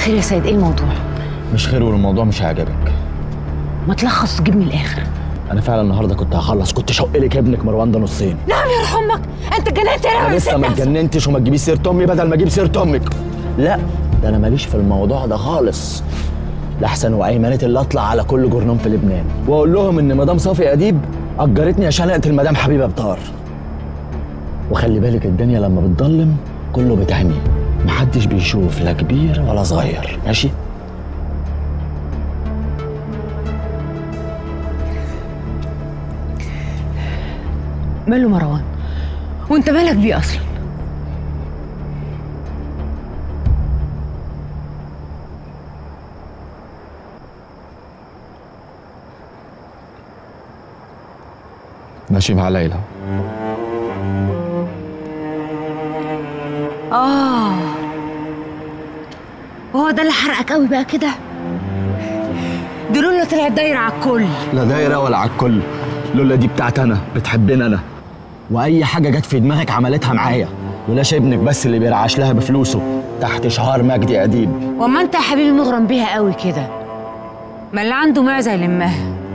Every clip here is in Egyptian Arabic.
خير يا سيد ايه الموضوع مش خير والموضوع مش هيعجبك ما تلخص وتجيب من الاخر انا فعلا النهارده كنت هخلص كنت شق لك ابنك مروان ده نصين نعم يرحم امك انت اتجننت يا انا رب لسه ما اتجننتش وما تجيبيش سيره امي بدل ما اجيب سيره امك لا ده انا ماليش في الموضوع ده خالص لحسن وايمانه اللي اطلع على كل جرنان في لبنان واقول لهم ان مدام صافي اديب اجرتني عشان اقتل مدام حبيبه بطار وخلي بالك الدنيا لما بتضلم كله بتعمي محدش بيشوف لا كبير ولا صغير ماشي ماله مروان وانت مالك بيه اصلا ماشي مع ليلى اه هو ده اللي حرقك قوي بقى كده دي لولا طلعت دايره على الكل لا دايره ولا على الكل لولا دي بتاعت انا بتحبني انا واي حاجه جت في دماغك عملتها معايا ولاش ابنك بس اللي بيرعاش لها بفلوسه تحت شعار مجدي اديب وما انت يا حبيبي مغرم بيها قوي كده ما اللي عنده معزه يلمها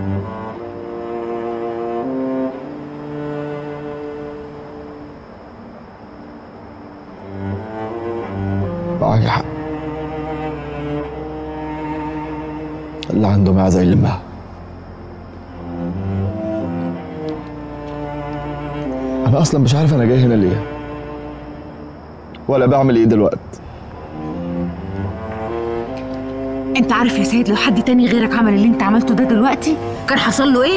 معاك حق اللي عنده معزه يلمها انا اصلا مش عارف انا جاي هنا ليه ولا بعمل ايه دلوقتي انت عارف يا سيد لو حد تاني غيرك عمل اللي انت عملته ده دلوقتي كان حصل له ايه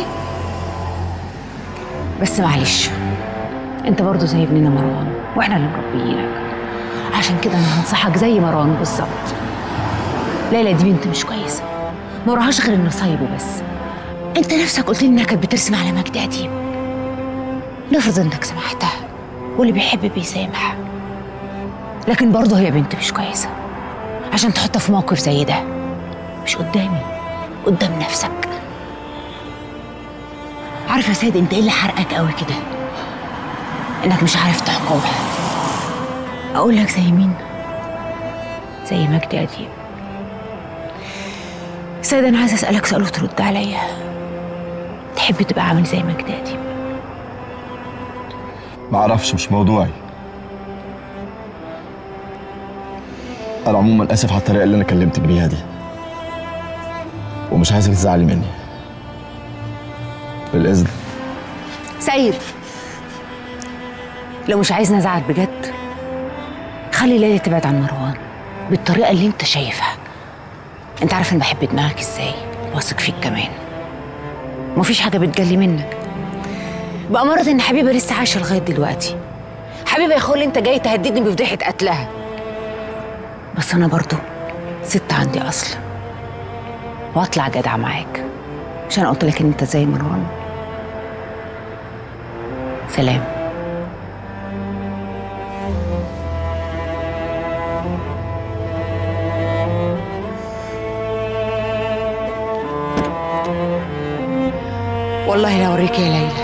بس معلش انت برضه زي ابننا مروان واحنا اللي مربيينك عشان كده انا هنصحك زي مروان بالظبط ليلى دي بنت مش كويسه ما وراهاش غير النصايب وبس انت نفسك قلت لي انها كانت بترسم على مجدي اديب نفرض انك سامحتها واللي بيحب بيسامح لكن برضه هي بنت مش كويسه عشان تحطها في موقف زي ده مش قدامي قدام نفسك عارف يا سيد انت ايه اللي حرقك قوي كده انك مش عارف تحكمها اقول لك زي مين زي مجدي اديب سيد انا عايزه اسالك سؤال وترد عليا تحب تبقى عامل زي مجدي اديب معرفش مش موضوعي انا عموما اسف على الطريقه اللي انا كلمتك بيها دي ومش عايزك تزعلي مني بالاذن سيد لو مش عايزني ازعل بجد خلي ليلى تبعد عن مروان بالطريقه اللي انت شايفها انت عارف انا بحب دماغك ازاي واثق فيك كمان مفيش حاجه بتجلي منك بأمارة ان حبيبه لسه عايشه لغايه دلوقتي حبيبه يا اخويا انت جاي تهددني بفضيحه قتلها بس انا برضو ست عندي اصل واطلع جدع معاك مش انا قلت لك ان انت زي مروان سلام والله لا اوريك يا ليلى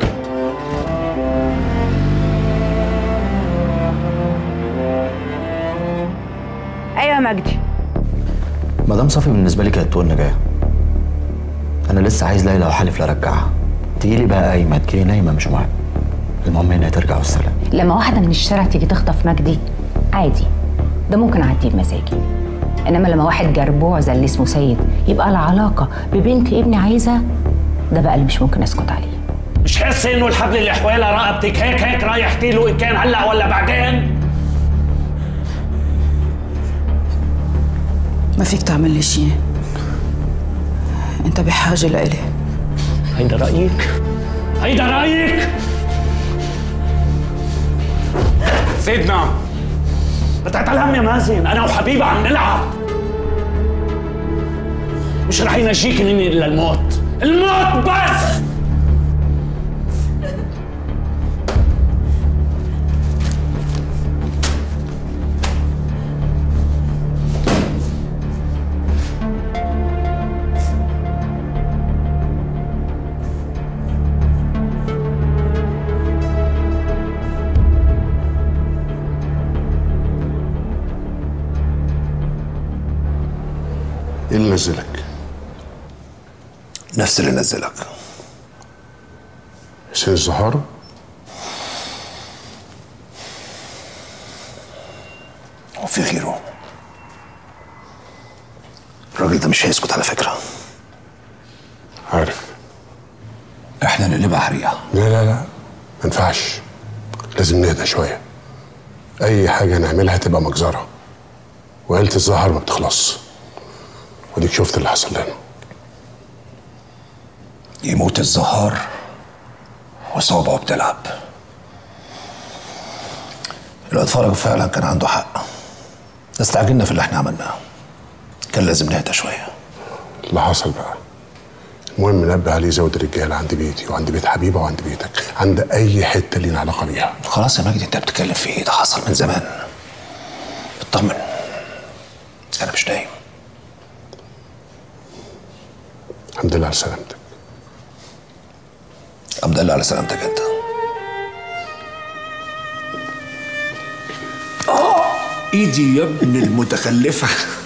ايوه يا مجدي مدام صافي بالنسبه لي كانت تقول جايه انا لسه عايز ليلى وحالف لا ارجعها تجي لي بقى قايمه تجي نايمه مش مهم المهم انها ترجع والسلام لما واحده من الشارع تيجي تخطف مجدي عادي ده ممكن اعديه بمزاجي انما لما واحد جربوع زي اللي اسمه سيد يبقى العلاقه ببنت ابني عايزه ده بقى اللي مش ممكن اسكت عليه مش حاسس انه الحبل اللي حوالي رقبتك هيك هيك رايح تيله ان كان هلا ولا بعدين ما فيك تعمل لي شيء انت بحاجه لإلي هيدا رايك هيدا رايك سيدنا بتعت الهم يا مازن انا وحبيبه عم نلعب مش رح ينجيك مني الا الموت الموت بس ايه اللي نزلك؟ نفس اللي نزلك حسين الزهار وفي غيره الراجل ده مش هيسكت على فكرة عارف احنا نقلبها حريقة لا لا لا ما ينفعش لازم نهدى شوية أي حاجة نعملها تبقى مجزرة وعيلة الزهر ما بتخلص وديك شفت اللي حصل لنا يموت الزهار وصوابعه بتلعب الواد فرج فعلا كان عنده حق استعجلنا في اللي احنا عملناه كان لازم نهدى شوية اللي حصل بقى المهم نبه عليه زود الرجالة عند بيتي وعند بيت حبيبة وعند بيتك عند أي حتة لينا علاقة بيها خلاص يا مجدي انت بتتكلم في ايه ده حصل من زمان اطمن انا مش نايم الحمد لله على سلامتك الحمد لله على سلامتك انت ايدي يا ابن المتخلفه